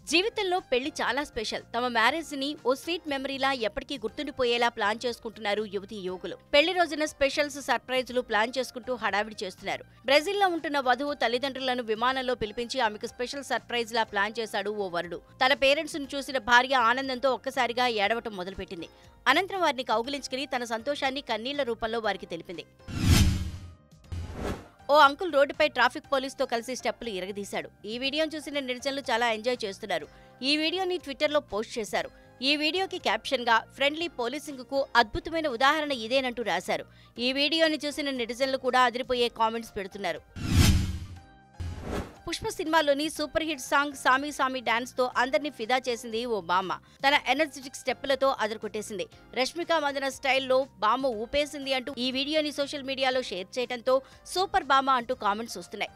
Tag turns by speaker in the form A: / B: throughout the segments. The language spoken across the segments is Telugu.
A: జీవితంలో పెళ్లి చాలా స్పెషల్ తమ మ్యారేజ్ ని ఓ స్వీట్ మెమరీలా ఎప్పటికీ గుర్తుండిపోయేలా ప్లాన్ చేసుకుంటున్నారు యువతి యువకులు పెళ్లి రోజున స్పెషల్స్ సర్ప్రైజులు ప్లాన్ చేసుకుంటూ హడావిడి చేస్తున్నారు బ్రెజిల్లో ఉంటున్న వధువు తల్లిదండ్రులను విమానంలో పిలిపించి ఆమెకు స్పెషల్ సర్ప్రైజ్ లా ప్లాన్ చేశాడు ఓ వరుడు తన పేరెంట్స్ ను చూసిన భార్య ఆనందంతో ఒక్కసారిగా ఏడవటం మొదలుపెట్టింది అనంతరం వారిని కౌగిలించుకుని తన సంతోషాన్ని కన్నీళ్ల రూపంలో వారికి తెలిపింది ఓ అంకుల్ రోడ్డుపై ట్రాఫిక్ పోలీసుతో కలిసి స్టెప్పులు ఇరగదీశాడు ఈ వీడియోను చూసిన నెటిజన్లు చాలా ఎంజాయ్ చేస్తున్నారు ఈ వీడియోని ట్విట్టర్లో పోస్ట్ చేశారు ఈ వీడియోకి క్యాప్షన్గా ఫ్రెండ్లీ పోలీసింగ్ కు అద్భుతమైన ఉదాహరణ ఇదేనంటూ రాశారు ఈ వీడియోని చూసిన నెటిజన్లు కూడా అదిరిపోయే కామెంట్స్ పెడుతున్నారు పుష్ప సినిమాలోని సూపర్ హిట్ సాంగ్ సామి సామి డాన్స్ తో అందరినీ ఫిదా చేసింది ఓ బామ్మ తన ఎనర్జెటిక్ స్టెప్పులతో అదరకొట్టేసింది రష్మిక మందన స్టైల్లో బామ్మ ఊపేసింది అంటూ ఈ వీడియోని సోషల్ మీడియాలో షేర్ చేయడంతో సూపర్ బామ్మ అంటూ కామెంట్స్ వస్తున్నాయి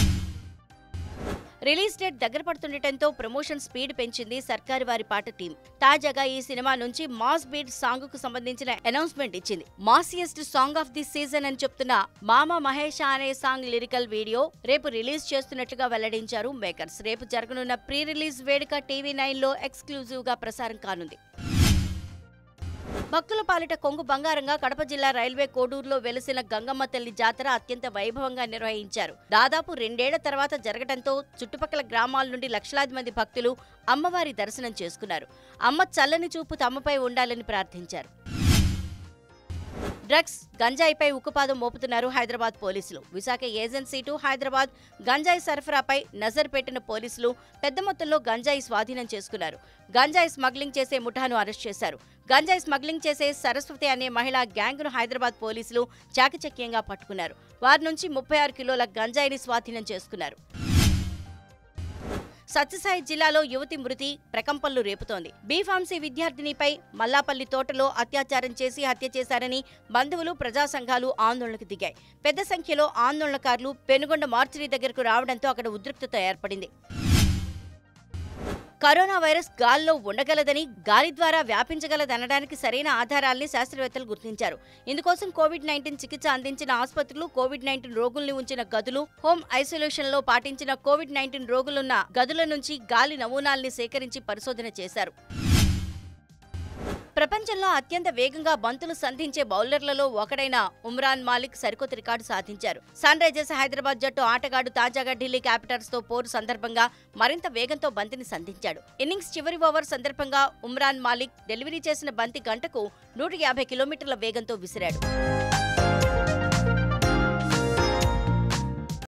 A: రిలీజ్ డేట్ దగ్గర పడుతుండటంతో ప్రమోషన్ స్పీడ్ పెంచింది సర్కారు వారి పాట టీం తాజాగా ఈ సినిమా నుంచి మాస్ బీట్ సాంగ్ కు సంబంధించిన అనౌన్స్మెంట్ ఇచ్చింది massiest song of the season అని చెప్తున్న మామ మహేష అనే సాంగ్ లిరికల్ వీడియో రేపు రిలీజ్ చేస్తున్నట్లుగా వెల్లడించారు మేకర్స్ రేపు జరగనున్న ప్రీ రిలీజ్ వేడుక టీవీ నైన్ లో ఎక్స్క్లూజివ్ గా ప్రసారం కానుంది భక్తుల పాలిట కొంగు బంగారంగా కడప జిల్లా రైల్వే కోడూరులో వెలిసిన గంగమ్మ తల్లి జాతర అత్యంత వైభవంగా నిర్వహించారు దాదాపు రెండేళ్ల తర్వాత జరగడంతో చుట్టుపక్కల గ్రామాల నుండి లక్షలాది మంది భక్తులు అమ్మవారి దర్శనం చేసుకున్నారు అమ్మ చల్లని చూపు తమపై ఉండాలని ప్రార్థించారు డ్రగ్స్ గంజాయిపై ఉక్కుపాదం మోపుతున్నారు హైదరాబాద్ పోలీసులు విశాఖ ఏజెన్సీ టు హైదరాబాద్ గంజాయి సరఫరాపై నజర్ పెట్టిన పోలీసులు పెద్ద మొత్తంలో గంజాయి స్వాధీనం చేసుకున్నారు గంజాయి స్మగ్లింగ్ చేసే ముఠాను అరెస్ట్ చేశారు గంజాయి స్మగ్లింగ్ చేసే సరస్వతి అనే మహిళా గ్యాంగ్ను హైదరాబాద్ పోలీసులు చాకచక్యంగా పట్టుకున్నారు వారి నుంచి ముప్పై ఆరు కిలోల గంజాయిని స్వాధీనం చేసుకున్నారు సత్యసాయి జిల్లాలో యువతి మృతి ప్రకంపనలు రేపుతోంది బీఫార్మసీ విద్యార్థినిపై మల్లాపల్లి తోటలో అత్యాచారం చేసి హత్య చేశారని బంధువులు ప్రజా సంఘాలు ఆందోళనకు దిగాయి పెద్ద సంఖ్యలో ఆందోళనకారులు పెనుగొండ మార్చిరీ దగ్గరకు రావడంతో అక్కడ ఉద్రిక్తత ఏర్పడింది కరోనా వైరస్ గాల్లో ఉండగలదని గాలి ద్వారా వ్యాపించగలదనడానికి సరైన ఆధారాల్ని శాస్త్రవేత్తలు గుర్తించారు ఇందుకోసం కోవిడ్ నైన్టీన్ చికిత్స అందించిన ఆసుపత్రులు కోవిడ్ నైన్టీన్ రోగుల్ని ఉంచిన గదులు హోమ్ ఐసోలేషన్ లో పాటించిన కోవిడ్ నైన్టీన్ రోగులున్న గదుల నుంచి గాలి నమూనాల్ని సేకరించి పరిశోధన చేశారు ప్రపంచంలో అత్యంత వేగంగా బంతులు సంధించే బౌలర్లలో ఒకడైన ఉమ్రాన్ మాలిక్ సరికొత్త రికార్డు సాధించారు సన్ రైజర్స్ హైదరాబాద్ జట్టు ఆటగాడు తాజాగా ఢిల్లీ క్యాపిటల్స్ తో పోరు సందర్భంగా మరింత వేగంతో బంతిని సంధించాడు ఇన్నింగ్స్ చివరి ఓవర్ సందర్భంగా ఉమ్రాన్ మాలిక్ డెలివరీ చేసిన బంతి గంటకు నూట యాభై కిలోమీటర్ల వేగంతో విసిరాడు